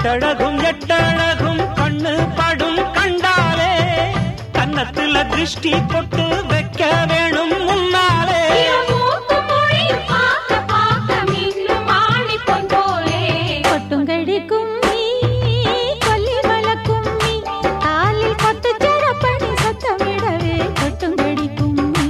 கட்டழகும் எட்டழகும் கண்ணு படும் கண்டாலே கன்னத்துல திருஷ்டி பொட்டு வைக்க வேணும் முன்னாலே மூக்கு மொழியும் பார்க்க பார்க்க மின்னும் ஆணிப்பொன் போலே. கொட்டுங்கடி கும்மி கொல்லிமல கும்மி காலில் கொத்து சிறப்பணி சத்தமிடவே கொட்டுங்கடி கும்மி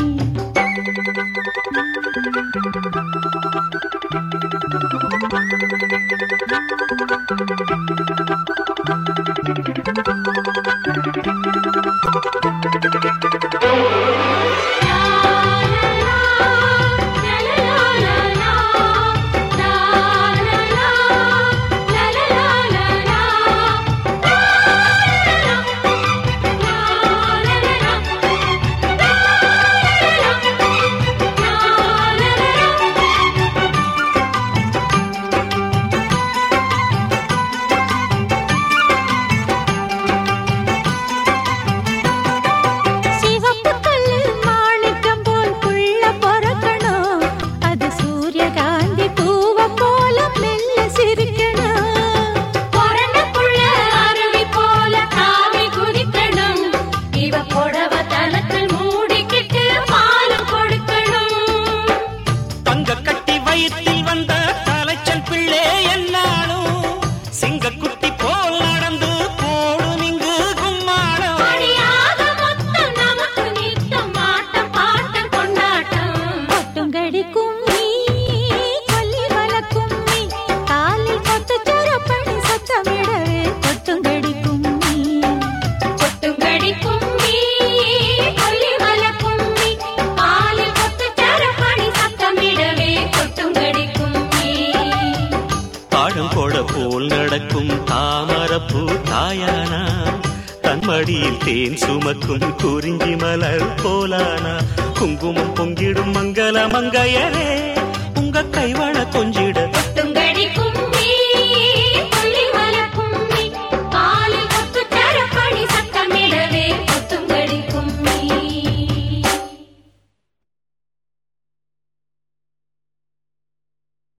சிவப்பு கல்லு மாணிக்கம் போல் புள்ள பொறக்கணும் அது சூரியகாந்தி பூவ போல மெல்ல சிரிக்கணும் பொறந்தப்புள்ள அருவி போல தாவி குதிக்கணும். இவ புடவ தனத்தில் மூடிக்கிட்டு பாலும் கொடுக்கணும் தங்க கட்டி வயிற்றில் வந்த தலைச்சல் பிள்ளை என்னாலும் சிங்கக்குட்டி போல் நடந்து போடும் இங்கு கும்மாளம் அடியாக மொத்தம் நமக்கு நித்தம் ஆட்டம் பாட்டம் கொண்டாட்டம் கொட்டுங்கடி கும்மி கொல்லிமல கும்மி காலில் கொத்து சிறப்பணி சத்தமிடவே கொட்டுங்கடி கும்மி கொட்டுங்கடி கும்மி கொல்லிமல கும்மி பாலில் கொத்து சரப்பணி சத்தமிடவே கொட்டுங்கடி கும்மி தாழம் கொட போல் நடக்கும் தாமரப்பூ தாயானா தன்மடியில் தேன் சுமக்கும் குறிஞ்சி மலர் போலானா குங்குமம் பொங்கிடும் மங்கள மங்கையரே உங்க கைவள கொஞ்சிட கொட்டுங்கடி கும்மி